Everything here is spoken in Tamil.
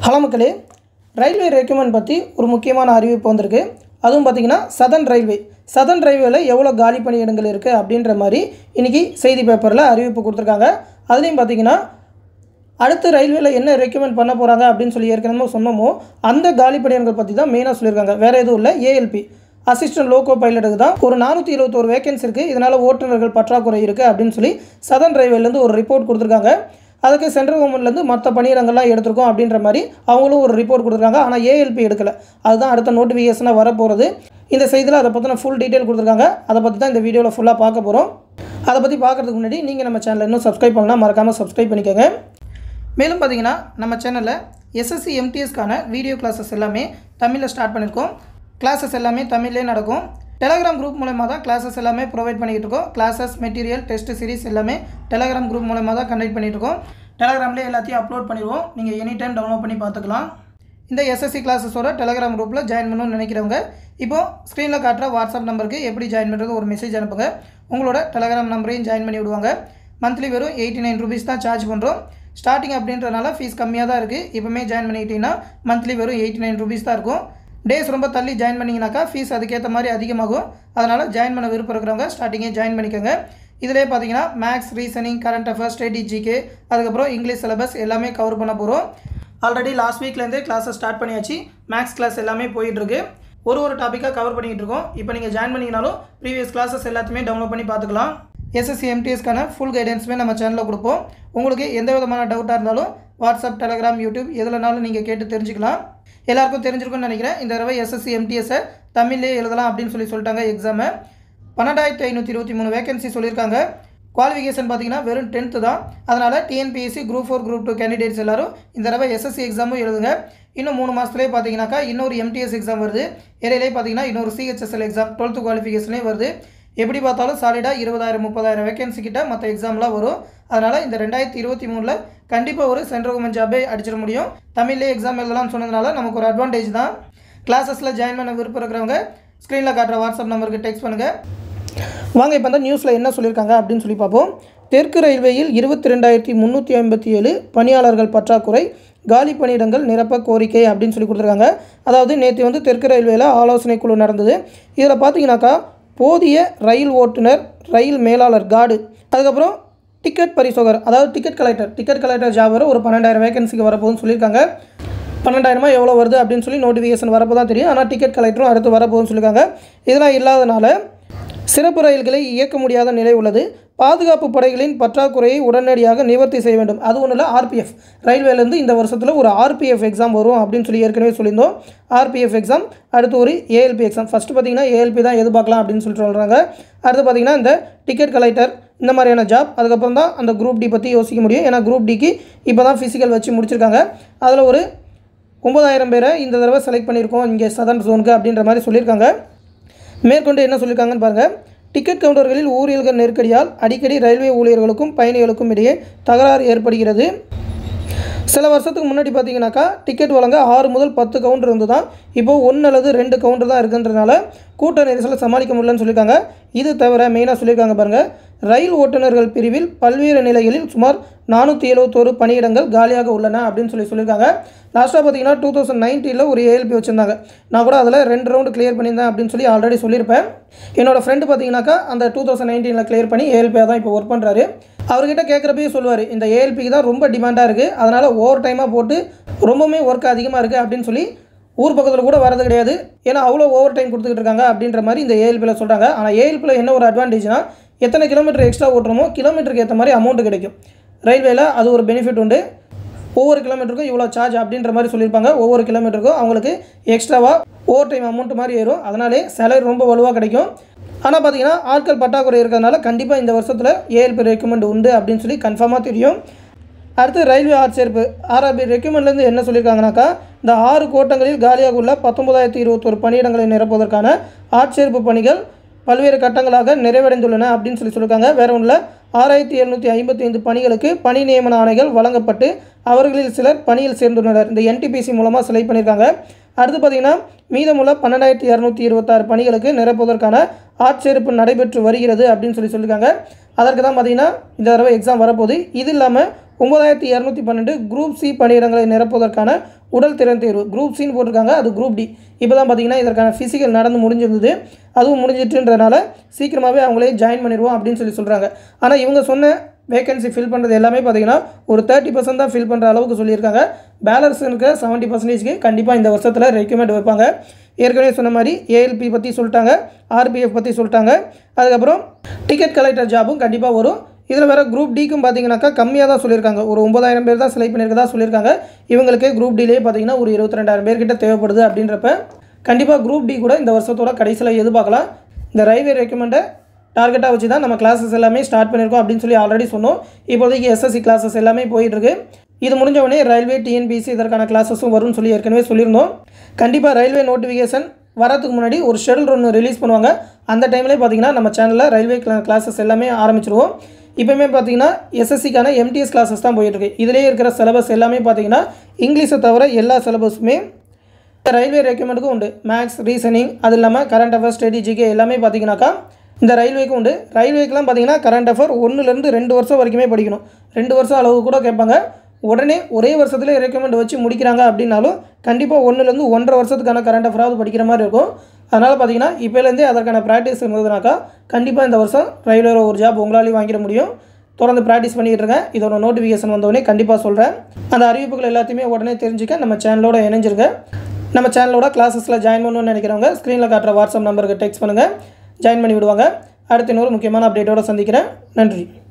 ஹலோ மக்களே ரயில்வே ரெக்யூமெண்ட் பற்றி ஒரு முக்கியமான அறிவிப்பு வந்திருக்கு அதுவும் பார்த்தீங்கன்னா சதன் ரயில்வே சதன் ரயில்வேல எவ்வளோ காலி பணியிடங்கள் இருக்குது அப்படின்ற மாதிரி இன்றைக்கி செய்தி பேப்பரில் அறிவிப்பு கொடுத்துருக்காங்க அதுலேயும் பார்த்தீங்கன்னா அடுத்து ரயில்வேல என்ன ரெக்கமெண்ட் பண்ண போகிறாங்க அப்படின்னு சொல்லி ஏற்கனவே சொன்னோமோ அந்த காலி பணியிடங்கள் பற்றி தான் மெயினாக சொல்லியிருக்காங்க வேறு எதுவும் இல்லை ஏஎல்பி அசிஸ்டன்ட் லோகோ பைலட்டுக்கு தான் ஒரு நானூற்றி இருபத்தோரு வேகன்சி இருக்குது இதனால் ஓட்டுநர்கள் பற்றாக்குறை இருக்குது அப்படின்னு சொல்லி சதன் ரயில்வேலேருந்து ஒரு ரிப்போர்ட் கொடுத்துருக்காங்க அதுக்கு சென்ட்ரல் கவர்மெண்ட்லேருந்து மற்ற பணியிடங்கள்லாம் எடுத்திருக்கோம் அப்படின்ற மாதிரி அவங்களும் ஒரு ரிப்போர்ட் கொடுத்துருக்காங்க ஆனால் ஏஎல்பி எடுக்கல அதுதான் அடுத்த நோட்டிஃபிகேஷனாக வரப்போகிறது இந்த செய்தியில் அதை பற்றின ஃபுல் டீட்டெயில் கொடுத்துருக்காங்க அதை பற்றி தான் இந்த வீடியோவில் ஃபுல்லாக பார்க்க போகிறோம் அதை பற்றி பார்க்குறதுக்கு முன்னாடி நீங்கள் நம்ம சேனலை இன்னும் சப்ஸ்கிரைப் பண்ணலாம் மறக்காமல் சப்ஸ்கிரைப் பண்ணிக்கோங்க மேலும் பார்த்தீங்கன்னா நம்ம சேனலில் எஸ்எஸ்சி எம்டிஎஸ்க்கான வீடியோ கிளாஸஸ் எல்லாமே தமிழில் ஸ்டார்ட் பண்ணியிருக்கோம் கிளாஸஸ் எல்லாமே தமிழ்லேயே நடக்கும் டெலகிராம் குரூப் மூலமாக தான் கிளாஸஸ் எல்லாமே ப்ரொவைட் பண்ணிக்கிட்டு இருக்கோம் கிளாஸஸ் மெட்டீரியல் டெஸ்ட் சீரிஸ் எல்லாமே டெலகிராம் குரூப் மூலமாக தான் கண்டக்ட் பண்ணிட்டு இருக்கோம் டெலகிராம்லேயே எல்லாத்தையும் அப்லோட் பண்ணிடுவோம் நீங்கள் எனி டைம் டவுன்லோட் பண்ணி பார்த்துக்கலாம் இந்த எஸ்எஸ்சி கிளாஸஸோட டெலகிராம் குரூப்பில் ஜாயின் பண்ணணும்னு நினைக்கிறவங்க இப்போ ஸ்க்ரீனில் காட்டுற வாட்ஸ்அப் நம்பருக்கு எப்படி ஜாயின் பண்ணுறது ஒரு மெசேஜ் அனுப்புங்க உங்களோட டெலகிராம் நம்பரையும் ஜாயின் பண்ணி விடுவாங்க மந்த்லி வெறும் எயிட்டி நைன் ருபீஸ் தான் சார்ஜ் பண்ணுறோம் ஸ்டார்டிங் அப்படின்றனால ஃபீஸ் கம்மியாக தான் இருக்குது இப்போமே ஜாயின் பண்ணிக்கிட்டிங்கன்னா மந்த்லி வெறும் எயிட்டி நைன் ருபீஸ் தான் இருக்கும் டேஸ் ரொம்ப தள்ளி ஜாயின் பண்ணிங்கனாக்கா ஃபீஸ் அதுக்கேற்ற மாதிரி அதிகமாகும் அதனால் ஜாயின் பண்ண விருப்பம் இருக்கிறவங்க ஸ்டார்டிங்கே ஜாயின் பண்ணிக்கோங்க இதிலே பார்த்தீங்கன்னா maths reasoning current affairs study GK அதுக்கப்புறம் இங்கிலீஷ் சிலபஸ் எல்லாமே கவர் பண்ண போகிறோம் ஆல்ரெடி லாஸ்ட் வீக்லேருந்தே கிளாஸை ஸ்டார்ட் பண்ணியாச்சு மேக்ஸ் கிளாஸ் எல்லாமே போயிட்டுருக்கு ஒரு ஒரு டாப்பிக்காக கவர் பண்ணிகிட்டு இருக்கோம் இப்போ நீங்கள் ஜாயின் பண்ணிங்கனாலும் ப்ரீவியஸ் கிளாஸஸ் எல்லாத்தையுமே டவுன்லோட் பண்ணி பார்த்துக்கலாம் எஸ்எஸ்சி எம்டிஎஸ்க்கான ஃபுல் கைடன்ஸுமே நம்ம சேனலில் கொடுப்போம் உங்களுக்கு எந்த விதமான டவுட்டாக இருந்தாலும் வாட்ஸ்அப் டெலகிராம் யூடியூப் எதுலனாலும் நீங்கள் கேட்டு தெரிஞ்சுக்கலாம் எல்லாருக்கும் தெரிஞ்சிருக்கும்னு நினைக்கிறேன் இந்த தடவை எஸ்எஸ்சி எம்டிஎஸ்ஸை தமிழ்லேயே எழுதலாம் அப்படின்னு சொல்லி சொல்லிட்டாங்க எக்ஸாமை பன்னெண்டாயிரத்தி ஐநூற்றி இருபத்தி மூணு வேகன்சி சொல்லியிருக்காங்க குவாலிஃபிகேஷன் பார்த்தீங்கன்னா வெறும் டென்த்து தான் அதனால் TNPSC group four group two candidates எல்லாரும் இந்த தடவை எஸ்எஸ்சி எக்ஸாமும் எழுதுங்க இன்னும் மூணு மாதத்துலேயே பார்த்தீங்கன்னாக்கா இன்னொரு எம்டிஎஸ் எக்ஸாம் வருது இடையிலே பார்த்தீங்கன்னா இன்னொரு சிஹெச்எஸ்எல் எக்ஸாம் டுவெல்த்து குவாலிஃபிகேஷனே வருது எப்படி பார்த்தாலும் சாலிடாக இருபதாயிரம் முப்பதாயிரம் வேகன்சி கிட்ட மற்ற எக்ஸாம்லாம் வரும் அதனால் இந்த ரெண்டாயிரத்தி இருபத்தி மூணில் கண்டிப்பாக ஒரு சென்ட்ரல் கவர்மெண்ட் ஜாபே அடிச்சிட முடியும் தமிழ்லேயே எக்ஸாம் எழுதலாம்னு சொன்னதுனால நமக்கு ஒரு அட்வான்டேஜ் தான் கிளாஸஸில் ஜாயின் பண்ண விருப்பம் இருக்கிறவங்க ஸ்க்ரீனில் காட்டுற வாட்ஸ்அப் நம்பருக்கு டெக்ஸ்ட் பண்ணுங்கள் வாங்க இப்போ அந்த நியூஸில் என்ன சொல்லியிருக்காங்க அப்படின்னு சொல்லி பார்ப்போம் தெற்கு ரயில்வேயில் இருபத்தி ரெண்டாயிரத்தி முந்நூற்றி ஐம்பத்தி ஏழு பணியாளர்கள் பற்றாக்குறை காலி பணியிடங்கள் நிரப்ப கோரிக்கை அப்படின்னு சொல்லி கொடுத்துருக்காங்க அதாவது நேற்று வந்து தெற்கு ரயில்வேயில் ஆலோசனை குழு நடந்தது இதில் பார்த்தீங்கன்னாக்கா போதிய ரயில் ஓட்டுநர் ரயில் மேலாளர் கார்டு அதுக்கப்புறம் டிக்கெட் பரிசோகர் அதாவது ticket collector ticket collector job வர ஒரு பன்னெண்டாயிரம் வேகன்சிக்கு வரப்போகுதுன்னு சொல்லியிருக்காங்க பன்னெண்டாயிரமா எவ்வளோ வருது அப்படின்னு சொல்லி நோட்டிஃபிகேஷன் வரப்போ தான் தெரியும் ஆனால் டிக்கெட் கலெக்டரும் அடுத்து வரப்போகுதுன்னு சொல்லியிருக்காங்க இதெல்லாம் இல்லாதனால சிறப்பு ரயில்களை இயக்க முடியாத நிலை உள்ளது பாதுகாப்பு படைகளின் பற்றாக்குறையை உடனடியாக நிவர்த்தி செய்ய வேண்டும் அது ஒன்றும் இல்லை ஆர்பிஎஃப் ரயில்வேலேருந்து இந்த வருஷத்தில் ஒரு ஆர்பிஎஃப் எக்ஸாம் வரும் அப்படின்னு சொல்லி ஏற்கனவே சொல்லியிருந்தோம் ஆர்பிஎஃப் எக்ஸாம் அடுத்து ஒரு ஏஎல்பி எக்ஸாம் ஃபஸ்ட்டு பார்த்தீங்கன்னா ஏஎல்பி தான் எதிர்பார்க்கலாம் அப்படின்னு சொல்லிட்டு சொல்கிறாங்க அடுத்து பார்த்தீங்கன்னா இந்த டிக்கெட் கலெக்டர் இந்த மாதிரியான ஜாப் அதுக்கப்புறம் தான் அந்த குரூப் டி பற்றி யோசிக்க முடியும் ஏன்னா குரூப் டிக்கு இப்போ தான் ஃபிசிக்கல் வச்சு முடிச்சிருக்காங்க அதில் ஒரு ஒம்பதாயிரம் பேரை இந்த தடவை செலக்ட் பண்ணியிருக்கோம் இங்கே சதன் ஜோனுக்கு அப்படின்ற மாதிரி சொல்லியிருக்காங்க மேற்கொண்டு என்ன சொல்லியிருக்காங்கன்னு பாருங்கள் டிக்கெட் கவுண்டர்களில் ஊழியர்கள் நெருக்கடியால் அடிக்கடி ரயில்வே ஊழியர்களுக்கும் பயணிகளுக்கும் இடையே தகராறு ஏற்படுகிறது சில வருஷத்துக்கு முன்னாடி பார்த்தீங்கன்னாக்கா டிக்கெட் வழங்க ஆறு முதல் பத்து கவுண்டர் இருந்து தான் இப்போது ஒன்று அல்லது ரெண்டு கவுண்டர் தான் இருக்குன்றதுனால கூட்ட நெரிசலை சமாளிக்க முடியலன்னு சொல்லியிருக்காங்க இது தவிர மெயினாக சொல்லியிருக்காங்க பாருங்கள் ரயில் ஓட்டுநர்கள் பிரிவில் பல்வேறு நிலைகளில் சுமார் நானூற்றி எழுபத்தோரு பணியிடங்கள் காலியாக உள்ளன அப்படின்னு சொல்லி சொல்லியிருக்காங்க லாஸ்ட்டாக பார்த்தீங்கன்னா டூ தௌசண்ட் நைன்டீனில் ஒரு ஏஎல்பி வச்சுருந்தாங்க நான் கூட அதில் ரெண்டு ரவுண்டு கிளியர் பண்ணியிருந்தேன் அப்படின்னு சொல்லி ஆல்ரெடி சொல்லியிருப்பேன் என்னோடய ஃப்ரெண்டு பார்த்தீங்கன்னாக்கா அந்த டூ தௌசண்ட் நைன்டீனில் கிளியர் பண்ணி ஏஎல்பியாக தான் இப்போ ஒர்க் பண்ணுறாரு அவர்கிட்ட கேட்குறப்பயே சொல்லுவார் இந்த ஏஎல்பிக்கு தான் ரொம்ப டிமாண்டாக இருக்குது அதனால் ஓவர் டைமாக போட்டு ரொம்பவுமே ஒர்க் அதிகமாக இருக்குது அப்படின்னு சொல்லி ஊர் பக்கத்தில் கூட வரது கிடையாது ஏன்னா அவ்வளோ ஓவர் டைம் கொடுத்துக்கிட்டு இருக்காங்க அப்படின்ற மாதிரி இந்த ஏஎல்பியில் சொல்கிறாங்க ஆனால் ஏஎல்பியில் என்ன ஒரு அட்வான்டேஜ்னால் எத்தனை கிலோமீட்டர் எக்ஸ்ட்ரா ஓட்டுறோமோ கிலோமீட்டருக்கு ஏற்ற மாதிரி அமௌண்ட் கிடைக்கும் ரயில்வேல அது ஒரு பெனிஃபிட் உண்டு ஒவ்வொரு கிலோமீட்டருக்கும் இவ்வளோ சார்ஜ் அப்படின்ற மாதிரி சொல்லியிருப்பாங்க ஒவ்வொரு கிலோமீட்டருக்கும் அவங்களுக்கு எக்ஸ்ட்ராவாக ஓவர் டைம் அமௌண்ட் மாதிரி ஏறும் அதனாலே சேலரி ரொம்ப வலுவாக கிடைக்கும் ஆனால் பார்த்தீங்கன்னா ஆட்கள் பற்றாக்குறை இருக்கிறதுனால கண்டிப்பாக இந்த வருஷத்தில் ஏஎல்பி ரெக்கமெண்ட் உண்டு அப்படின்னு சொல்லி கன்ஃபார்மாக தெரியும் அடுத்து ரயில்வே ஆட்சேர்ப்பு ஆர்ஆர்பி ரெக்யூமெண்ட்லேருந்து என்ன சொல்லியிருக்காங்கனாக்கா இந்த ஆறு கோட்டங்களில் காலியாக உள்ள பத்தொன்பதாயிரத்தி இருபத்தொரு பணியிடங்களை நிரப்புவதற்கான ஆட்சேர்ப்பு பணிகள் பல்வேறு கட்டங்களாக நிறைவடைந்துள்ளன அப்படின்னு சொல்லி சொல்லியிருக்காங்க வேற ஒன்றில் ஆறாயிரத்தி எழுநூற்றி ஐம்பத்தி ஐந்து பணிகளுக்கு பணி நியமன ஆணைகள் வழங்கப்பட்டு அவர்களில் சிலர் பணியில் சேர்ந்துள்ளனர் இந்த என்டிபிசி மூலமாக செலக்ட் பண்ணியிருக்காங்க அடுத்து பார்த்தீங்கன்னா மீதமுள்ள பன்னெண்டாயிரத்தி இரநூத்தி இருபத்தாறு பணிகளுக்கு நிரப்புவதற்கான ஆட்சேர்ப்பு நடைபெற்று வருகிறது அப்படின்னு சொல்லி சொல்லியிருக்காங்க அதற்கு தான் பார்த்தீங்கன்னா இந்த தடவை எக்ஸாம் வரப்போகுது இது இல்லாமல் ஒம்பதாயிரத்தி இரநூத்தி பன்னெண்டு குரூப் சி பணியிடங்களை நிரப்புவதற்கான உடல் திறன் தேர்வு குரூப் சின்னு போட்டிருக்காங்க அது குரூப் டி இப்போ தான் பார்த்தீங்கன்னா இதற்கான ஃபிசிக்கல் நடந்து முடிஞ்சிருந்தது அதுவும் முடிஞ்சிட்டுன்றனால சீக்கிரமாகவே அவங்களே ஜாயின் பண்ணிடுவோம் அப்படின்னு சொல்லி சொல்கிறாங்க ஆனால் இவங்க சொன்ன வேகன்சி ஃபில் பண்ணுறது எல்லாமே பார்த்தீங்கன்னா ஒரு தேர்ட்டி பர்சன்ட் தான் ஃபில் பண்ணுற அளவுக்கு சொல்லியிருக்காங்க பேலன்ஸ் இருக்க செவன்ட்டி பர்சன்டேஜ்க்கு கண்டிப்பாக இந்த வருஷத்தில் ரெக்கமெண்ட் வைப்பாங்க ஏற்கனவே சொன்ன மாதிரி ஏஎல்பி பற்றி சொல்லிட்டாங்க ஆர்பிஎஃப் பற்றி சொல்லிட்டாங்க அதுக்கப்புறம் டிக்கெட் கலெக்டர் ஜாபும் கண்டிப்பாக வரும் இதில் வேறு குரூப் டிக்கும் பார்த்தீங்கன்னாக்கா கம்மியாக தான் சொல்லியிருக்காங்க ஒரு ஒம்பதாயிரம் பேர் தான் செலக்ட் பண்ணியிருக்கதா சொல்லியிருக்காங்க இவங்களுக்கு குரூப் டிலே பார்த்தீங்கன்னா ஒரு இருபத்தி ரெண்டாயிரம் பேர்கிட்ட தேவைப்படுது அப்படின்றப்ப கண்டிப்பாக குரூப் டி கூட இந்த வருஷத்தோட கடைசியில் எதிர்பார்க்கலாம் இந்த ரயில்வே ரெக்கமெண்டை டார்கெட்டாக வச்சு தான் நம்ம கிளாஸஸ் எல்லாமே ஸ்டார்ட் பண்ணியிருக்கோம் அப்படின்னு சொல்லி ஆல்ரெடி சொன்னோம் இப்போதைக்கு எஸ்எஸ்சி கிளாஸஸ் எல்லாமே போயிட்டுருக்கு இது முடிஞ்ச உடனே ரயில்வே டிஎன்பிசி இதற்கான கிளாஸஸும் வரும்னு சொல்லி ஏற்கனவே சொல்லியிருந்தோம் கண்டிப்பாக ரயில்வே நோட்டிஃபிகேஷன் வரதுக்கு முன்னாடி ஒரு ஷெடியூல் ஒன்று ரிலீஸ் பண்ணுவாங்க அந்த டைம்லேயே பார்த்தீங்கன்னா நம்ம சேனலில் ரயில்வே கிளாஸஸ் எல்லாமே ஆரம்பிச்சிருவோம் இப்போயுமே பார்த்தீங்கன்னா எஸ்எஸ்சிக்கான எம்டிஎஸ் கிளாஸஸ் தான் போயிட்டுருக்கு இதிலே இருக்கிற சிலபஸ் எல்லாமே பார்த்தீங்கன்னா இங்கிலீஷை தவிர எல்லா சிலபஸுமே ரயில்வே ரெக்யூமெண்ட்டுக்கும் உண்டு மேக்ஸ் ரீசனிங் அது இல்லாமல் கரண்ட் அஃபேர்ஸ் ஸ்டடி ஜிகே எல்லாமே பார்த்தீங்கன்னாக்கா இந்த ரயில்வேக்கும் உண்டு ரயில்வேக்கெலாம் பார்த்தீங்கன்னா கரண்ட் அஃபேர் ஒன்றுலேருந்து ரெண்டு வருஷம் வரைக்குமே படிக்கணும் ரெண்டு வருஷம் அளவு கூட கேட்பாங்க உடனே ஒரே வருஷத்துல ரெக்கமெண்ட் வச்சு முடிக்கிறாங்க அப்படின்னாலும் கண்டிப்பாக ஒன்றுலேருந்து ஒன்றரை வருஷத்துக்கான கரண்ட் அஃபேராவது படிக்கிற மாதிரி இருக்கும் அதனால் பார்த்தீங்கன்னா இப்போலேருந்தே அதற்கான ப்ராக்டிஸ் இருந்ததுனாக்கா கண்டிப்பாக இந்த வருஷம் ரயில்வேல ஒரு ஜாப் உங்களாலையும் வாங்கிட முடியும் தொடர்ந்து ப்ராக்டிஸ் பண்ணிக்கிட்டு இருக்கேன் இதோட நோட்டிஃபிகேஷன் வந்தோடனே கண்டிப்பாக சொல்கிறேன் அந்த அறிவிப்புகள் எல்லாத்தையுமே உடனே தெரிஞ்சுக்க நம்ம சேனலோட இணைஞ்சிருங்க நம்ம சேனலோட கிளாஸஸில் ஜாயின் பண்ணணும்னு நினைக்கிறவங்க ஸ்க்ரீனில் காட்டுற வாட்ஸ்அப் நம்பருக்கு டெக்ஸ்ட் பண்ணுங்கள் ஜாயின் பண்ணி விடுவாங்க அடுத்த இன்னொரு முக்கியமான அப்டேட்டோட சந்திக்கிறேன் நன்றி